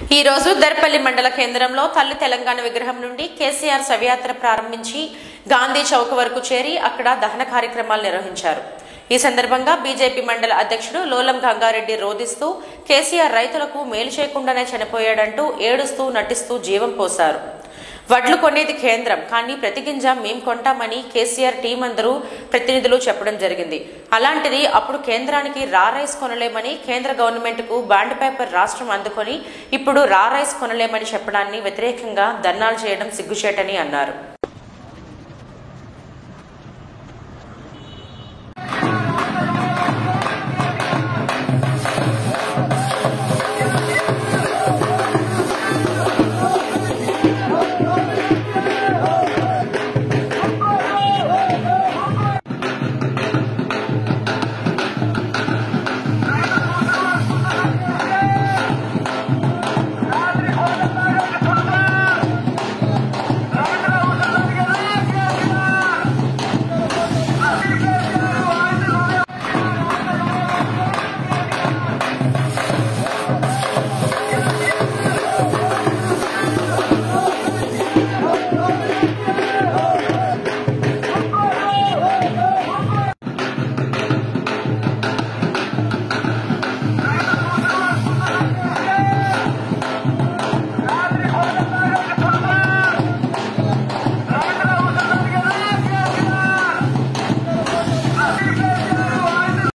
ఈ రోజు దర్పల్లి మండల కేంద్రంలో తల్లి తెలంగాణ విగ్రహం నుండి కేసీఆర్ శవయాత్ర ప్రారంభించి గాంధీ చౌక్ వరకు చేరి అక్కడ దహన కార్యక్రమాలు నిర్వహించారు ఈ సందర్భంగా బీజేపీ మండల అధ్యక్షుడు లోలం గంగారెడ్డి రోదిస్తూ కేసీఆర్ రైతులకు మేలు చేయకుండానే చనిపోయాడంటూ ఏడుస్తూ నటిస్తూ జీవం పోశారు వడ్లు కొనేది కేంద్రం కానీ ప్రతి గింజ మేం కొంటామని కేసీఆర్ టీం అందరూ ప్రతినిధులు చెప్పడం జరిగింది అలాంటిది అప్పుడు కేంద్రానికి రా రైస్ కొనలేమని కేంద్ర గవర్నమెంట్ కు బాండ్ పేపర్ రాష్ట్రం అందుకొని ఇప్పుడు రా రైస్ కొనలేమని చెప్పడాన్ని వ్యతిరేకంగా ధర్నాలు చేయడం సిగ్గుచేటని అన్నారు